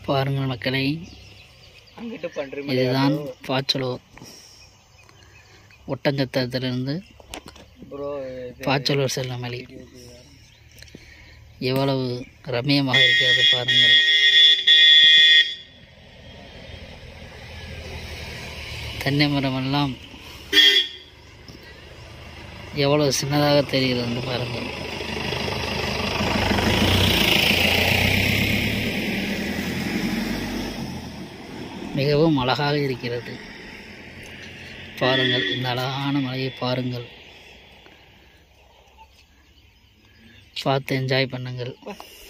பாருங்கள் மக்களை அங்கிட்டு பண்றீங்க இதுதான் பாச்சலூர் ஒட்டஞ்சத்திரத்திலிருந்து ப்ரோ பாச்சலூர் செல்லும் வழி எவ்வளவு ரம்மியமாக இருக்கிறது பாருங்கள் தென்னை மரமெல்லாம் எவ்வளவு சின்னதாக தெரிகிறது என்று பாருங்கள் மிகவும் அழகாக இருக்கிறது பாருங்கள் இந்த அழகான மலையை பாருங்கள் பார்த்து என்ஜாய் பண்ணுங்கள்